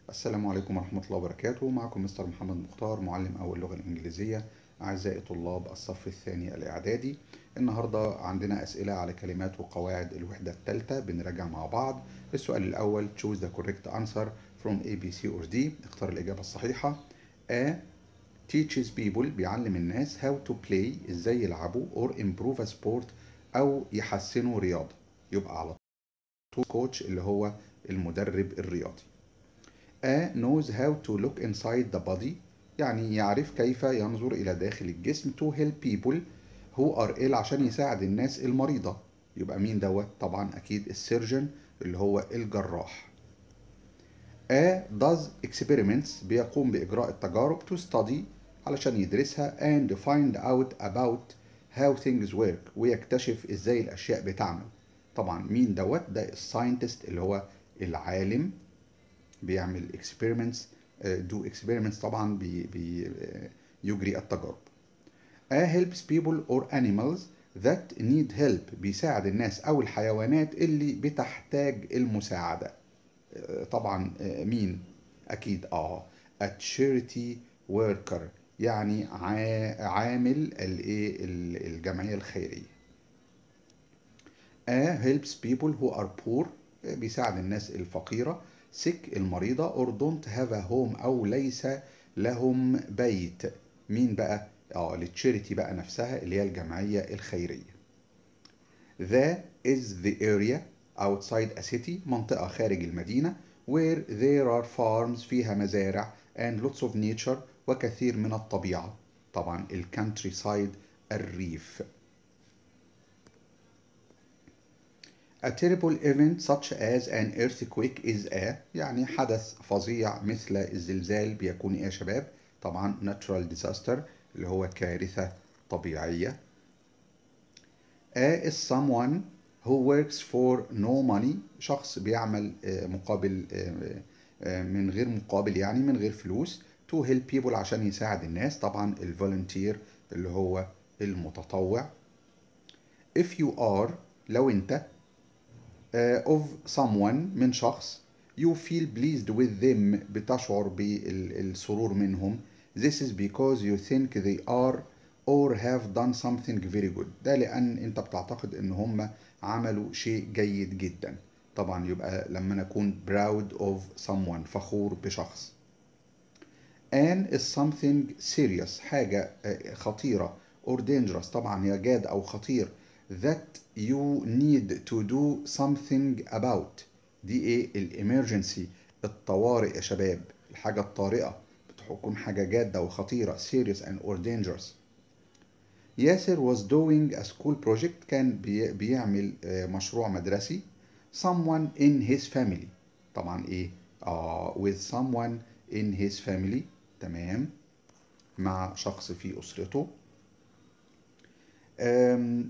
السلام عليكم ورحمة الله وبركاته معكم مستر محمد مختار معلم أول اللغة الإنجليزية أعزائي طلاب الصف الثاني الإعدادي النهاردة عندنا أسئلة على كلمات وقواعد الوحدة الثالثة بنراجع مع بعض السؤال الأول choose the correct answer from A, B, C or D اختار الإجابة الصحيحة A teaches people بيعلم الناس how to play إزاي يلعبوا or improve a sport أو يحسنوا رياضة يبقى على طول coach اللي هو المدرب الرياضي A knows how to look inside the body يعني يعرف كيف ينظر إلى داخل الجسم to help people who are ill عشان يساعد الناس المريضة يبقى مين دوت طبعا أكيد السيرجن اللي هو الجراح A does experiments بيقوم بإجراء التجارب to study علشان يدرسها and find out about how things work ويكتشف ازاي الأشياء بتعمل طبعا مين دوت ده الساينتست اللي هو العالم بيعمل experiments do experiments طبعا بي بي يجري التجارب A helps people or animals that need help بيساعد الناس أو الحيوانات اللي بتحتاج المساعدة طبعا مين أكيد آه a charity worker يعني عامل الايه الجمعية الخيرية A helps people who are poor بيساعد الناس الفقيرة sick المريضة or don't have a home أو ليس لهم بيت مين بقى؟ اه للتشيريتي بقى نفسها اللي هي الجمعية الخيرية The is the area outside a city منطقة خارج المدينة where there are farms فيها مزارع and lots of nature وكثير من الطبيعة طبعا الكانتري سايد الريف A terrible event such as an earthquake is a يعني حدث فظيع مثل الزلزال بيكون ايه يا شباب؟ طبعا natural disaster اللي هو كارثة طبيعية. A is someone who works for no money شخص بيعمل مقابل من غير مقابل يعني من غير فلوس to help people عشان يساعد الناس طبعا الفولنتير اللي هو المتطوع. If you are لو انت uh, of someone من شخص you feel pleased with them بتشعر بالسرور منهم this is because you think they are or have done something very good ده لأن أنت بتعتقد أن هم عملوا شيء جيد جدا طبعا يبقى لما نكون proud of someone فخور بشخص and is something serious حاجة خطيرة or dangerous طبعا هي جاد أو خطير that you need to do something about دي ايه الامرجنسي الطوارئ يا شباب الحاجة الطارئة بتكون حاجة جادة وخطيرة serious and or dangerous ياسر was doing a school project كان بي بيعمل مشروع مدرسي someone in his family طبعا ايه آه with someone in his family تمام مع شخص في أسرته um,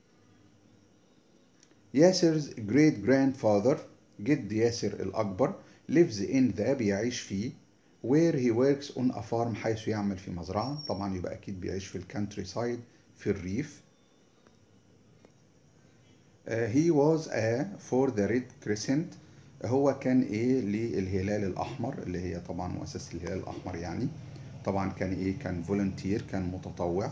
ياسر's great grandfather جد ياسر الأكبر lives in the بيعيش فيه where he works on a farm حيث يعمل في مزرعة طبعا يبقى أكيد بيعيش في الكانتري سايد في الريف uh, he was a for the red crescent هو كان ايه للهلال الأحمر اللي هي طبعا مؤسسة الهلال الأحمر يعني طبعا كان ايه كان فولنتير كان متطوع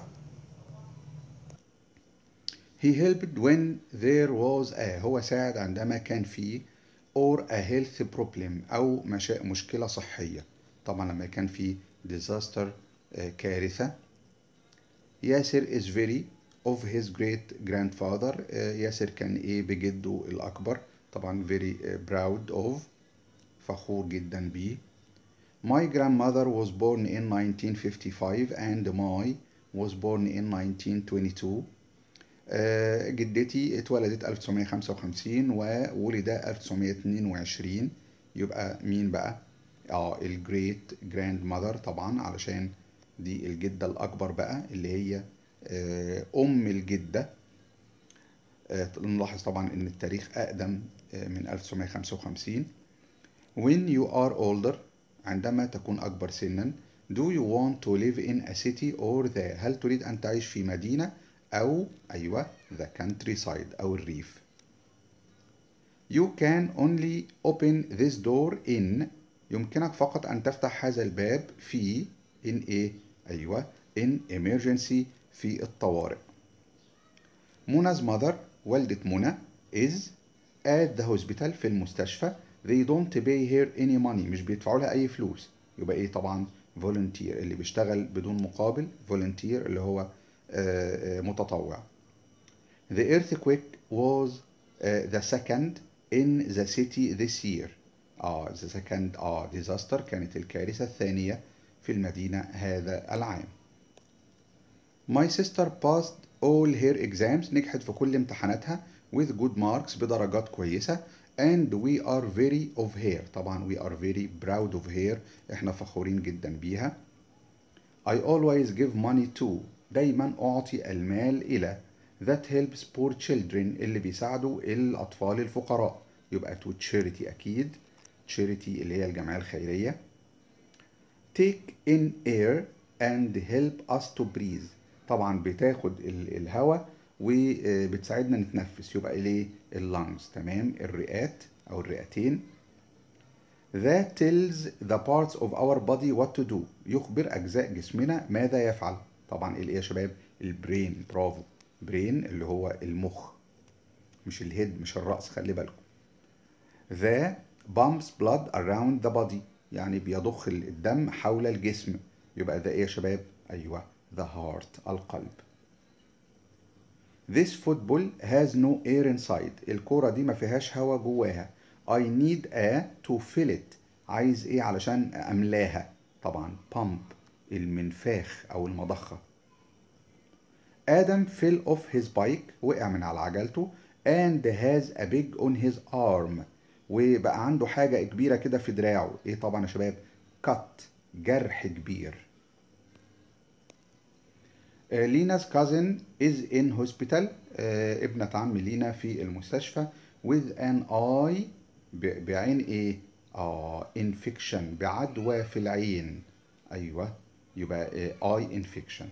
He helped when there was a هو ساعد عندما كان في or a health problem أو مشا... مشكلة صحية طبعا لما كان في disaster كارثة ياسر is very of his great grandfather ياسر كان ايه بجده الأكبر طبعا very proud of فخور جدا بيه My grandmother was born in 1955 and my was born in 1922 جدتي اتولدت 1955 وولد 1922 يبقى مين بقى؟ اه الجريت جراند ماذر طبعا علشان دي الجدة الأكبر بقى اللي هي أم الجدة نلاحظ طبعا إن التاريخ أقدم من 1955 When you are older عندما تكون أكبر سنا Do you want to live in a city or the هل تريد أن تعيش في مدينة أو أيوة the countryside أو الريف You can only open this door in يمكنك فقط أن تفتح هذا الباب في in إيه؟ أيوة in emergency في الطوارئ منا's mother والدة منى is at the hospital في المستشفى they don't pay her any money مش بيدفعوا لها أي فلوس يبقى إيه طبعا volunteer اللي بيشتغل بدون مقابل volunteer اللي هو آه، آه، متطوع The earthquake was uh, the second in the city this year. اه the second اه disaster كانت الكارثة الثانية في المدينة هذا العام. My sister passed all her exams نجحت في كل امتحاناتها with good marks بدرجات كويسة and we are very of her طبعا we are very proud of her احنا فخورين جدا بيها. I always give money to دايما أعطي المال إلى that helps poor children اللي بيساعدوا الأطفال الفقراء يبقى to charity أكيد charity اللي هي الجمعية الخيرية take in air and help us to breathe طبعا بتاخد ال- الهواء وبتساعدنا نتنفس يبقى ليه اللانجز تمام الرئات أو الرئتين That tells the parts of our body what to do يخبر أجزاء جسمنا ماذا يفعل طبعا الايه يا شباب البرين برافو برين اللي هو المخ مش الهيد مش الرأس خلي بالكم The pumps blood around the body يعني بيضخ الدم حول الجسم يبقى ده ايه يا شباب ايوه the heart القلب This football has no air inside الكرة دي ما فيهاش هوا جواها I need a to fill it عايز ايه علشان املاها طبعا pump المنفاخ او المضخة آدم fell off his bike وقع من على عجلته and has a big on his arm وبقى عنده حاجة كبيرة كده في دراعه ايه طبعا يا شباب cut جرح كبير آه، لينا's cousin is in hospital آه، ابنة عم لينا في المستشفى with an eye ب- بعين ايه اه infection بعدوى في العين ايوه يبقى آه، eye infection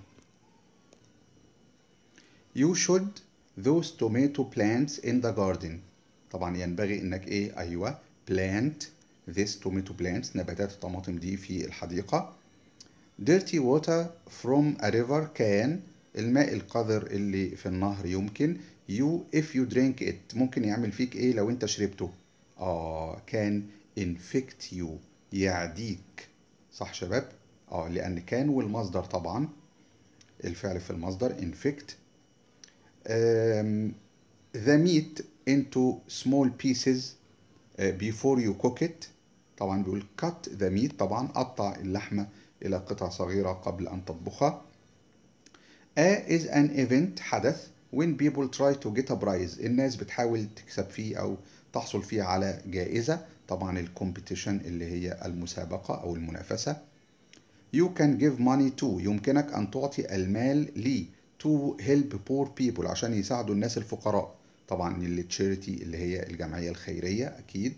You should those tomato plants in the garden طبعا ينبغي انك ايه ايوه plant this tomato plants نباتات الطماطم دي في الحديقة dirty water from a river can الماء القذر اللي في النهر يمكن you if you drink it ممكن يعمل فيك ايه لو انت شربته اه can infect you يعديك صح شباب اه لان كان والمصدر طبعا الفعل في المصدر infect um, the meat into small pieces uh, before you cook it طبعا بيقول cut the meat طبعا قطع اللحمة إلى قطع صغيرة قبل أن تطبخها A is an event حدث when people try to get a prize الناس بتحاول تكسب فيه أو تحصل فيه على جائزة طبعا الكومبيتيشن اللي هي المسابقة أو المنافسة You can give money to يمكنك أن تعطي المال لي to help poor people عشان يساعدوا الناس الفقراء طبعا اللي تشاريتي اللي هي الجمعية الخيرية أكيد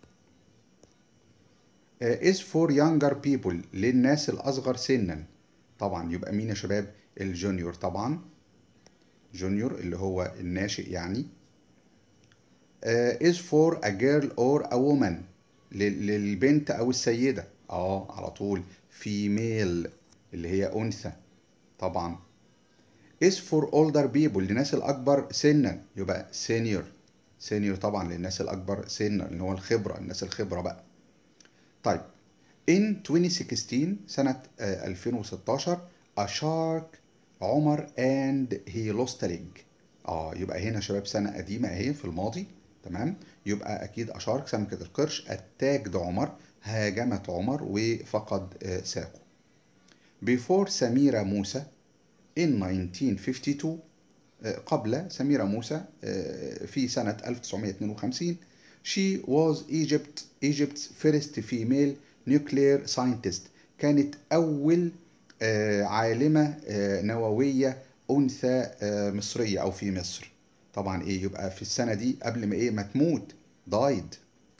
uh, is for younger people للناس الأصغر سنا طبعا يبقى مين يا شباب الجونيور طبعا جونيور اللي هو الناشئ يعني uh, is for a girl or a woman لل- للبنت أو السيدة اه على طول female اللي هي أنثى طبعا is for older people للناس الأكبر سنا يبقى senior senior طبعا للناس الأكبر سنا اللي هو الخبرة الناس الخبرة بقى طيب in 2016 سنة آه، 2016 a shark عمر and he lost a leg اه يبقى هنا شباب سنة قديمة اهي في الماضي تمام يبقى اكيد اشارك سمكة القرش اتاك ده عمر هاجمت عمر وفقد آه، ساقه before سميرة موسى in 1952 آه، قبل سميرة موسى آه، في سنة 1952 she was Egypt Egypt's first female nuclear scientist كانت أول آه، عالمة آه، نووية أنثى آه، مصرية أو في مصر طبعا إيه يبقى في السنة دي قبل ما إيه ما تموت died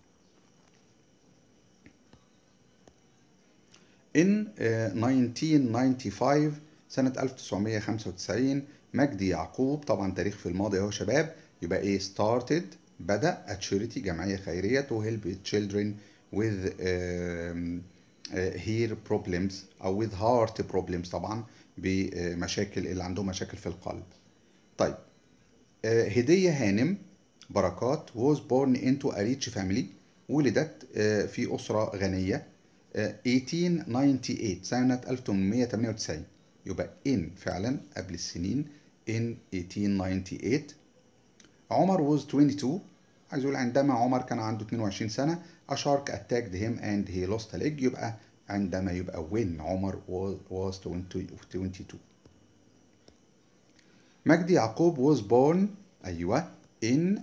In آه، 1995 سنة 1995 مجدي يعقوب طبعا تاريخ في الماضي اهو شباب يبقى ايه started بدأ a charity جمعية خيرية to help children with um, uh, hair problems او with heart problems طبعا بمشاكل اللي عندهم مشاكل في القلب طيب آه، هدية هانم بركات was born into a rich family ولدت آه، في أسرة غنية آه، 1898 سنة 1898 يبقى in فعلا قبل السنين in 1898 عمر was 22 عايز اقول عندما عمر كان عنده 22 سنة a shark attacked him and he lost a leg يبقى عندما يبقى when عمر was, was 20 22 مجدي يعقوب was born أيوة in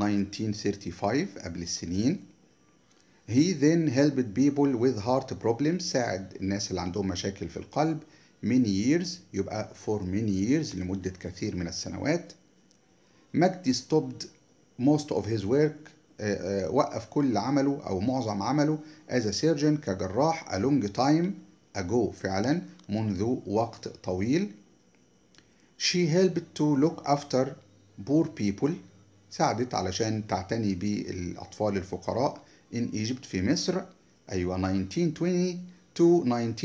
1935 قبل السنين He then helped people with heart problems ساعد الناس اللي عندهم مشاكل في القلب many years يبقى for many years لمدة كثير من السنوات مجدي stopped most of his work آه، آه، وقف كل عمله أو معظم عمله as a surgeon كجراح a long time ago فعلا منذ وقت طويل She helped to look after poor people ساعدت علشان تعتني بالأطفال الفقراء in Egypt في مصر أيوة 1920 to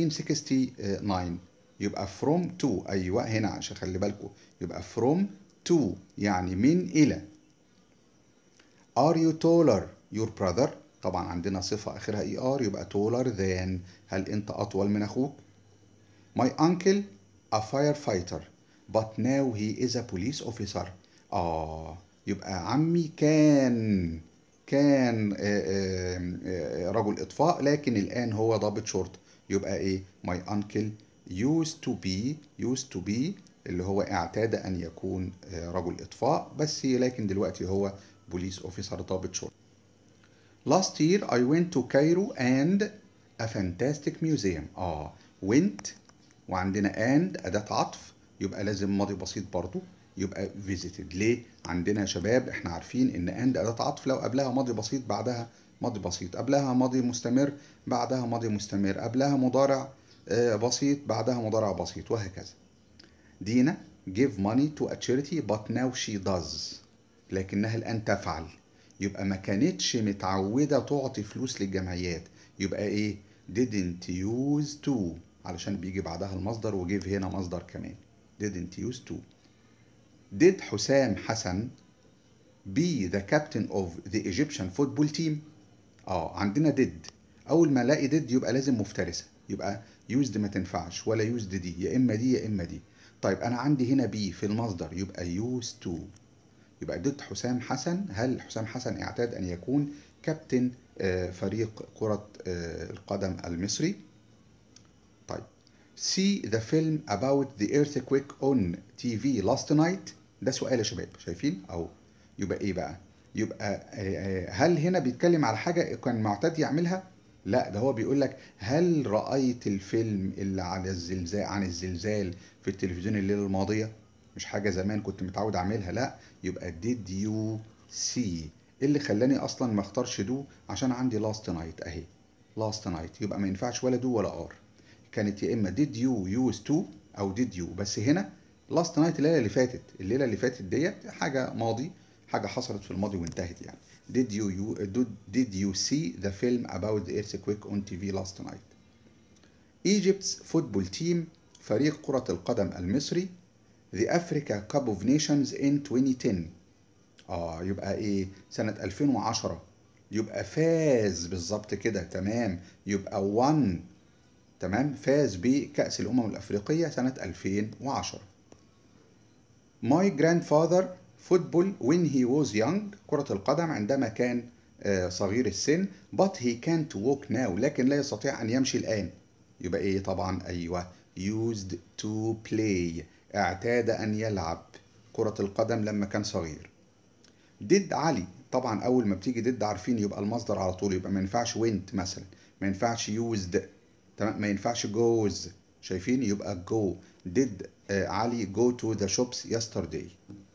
1969 يبقى from to أيوة هنا عشان خلي بالكم يبقى from to يعني من إلى Are you taller your brother طبعا عندنا صفة آخرها ER يبقى taller than هل أنت أطول من أخوك My uncle a firefighter but now he is a police officer آه يبقى عمي كان كان آه، آه، آه، رجل إطفاء لكن الآن هو ضابط شرطة يبقى إيه my uncle used to be used to be اللي هو اعتاد أن يكون آه، رجل إطفاء بس لكن دلوقتي هو بوليس أوفيسر ضابط شرطة Last year I went to Cairo and a fantastic museum اه went وعندنا and أداة عطف يبقى لازم ماضي بسيط برضو يبقى visited ليه؟ عندنا يا شباب احنا عارفين ان and أداة عطف لو قبلها ماضي بسيط بعدها ماضي بسيط قبلها ماضي مستمر بعدها ماضي مستمر قبلها مضارع آه، بسيط بعدها مضارع بسيط وهكذا دينا give money to a charity but now she does لكنها الآن تفعل يبقى ما كانتش متعودة تعطي فلوس للجمعيات يبقى ايه didn't use to علشان بيجي بعدها المصدر وجيف هنا مصدر كمان didn't use to did حسام حسن be the captain of the Egyptian football team اه عندنا did اول ما الاقي did يبقى لازم مفترسة يبقى used ما تنفعش ولا used دي يا اما دي يا اما دي طيب انا عندي هنا be في المصدر يبقى used to يبقى ديت حسام حسن هل حسام حسن اعتاد ان يكون كابتن آه، فريق كرة آه، القدم المصري طيب see the film about the earthquake on TV last night ده سؤال يا شباب شايفين او يبقى ايه بقى يبقى آه، آه، هل هنا بيتكلم على حاجة كان معتاد يعملها لا ده هو بيقول لك هل رأيت الفيلم اللي على الزلزال عن الزلزال في التلفزيون الليلة الماضية مش حاجة زمان كنت متعود اعملها لا يبقى did you see اللي خلاني اصلا ما اختارش دو عشان عندي last night اهي last night يبقى ما ينفعش ولا دو ولا ار كانت يا اما did you use to او did you بس هنا last night الليله اللي فاتت الليله اللي فاتت ديت حاجه ماضي حاجه حصلت في الماضي وانتهت يعني did you, you did, did you see the film about the earthquake on TV last night Egypt's football team فريق كرة القدم المصري The Africa Cup of Nations in 2010 اه يبقى ايه سنة 2010 يبقى فاز بالظبط كده تمام يبقى won تمام فاز بكأس الأمم الأفريقية سنة 2010 My grandfather football when he was young كرة القدم عندما كان آه، صغير السن but he can't walk now لكن لا يستطيع أن يمشي الآن يبقى إيه طبعا أيوه used to play اعتاد أن يلعب كرة القدم لما كان صغير did علي طبعا أول ما بتيجي did عارفين يبقى المصدر على طول يبقى ما ينفعش went مثلا ما ينفعش used تمام ما ينفعش goes شايفين يبقى go did آه، علي go to the shops yesterday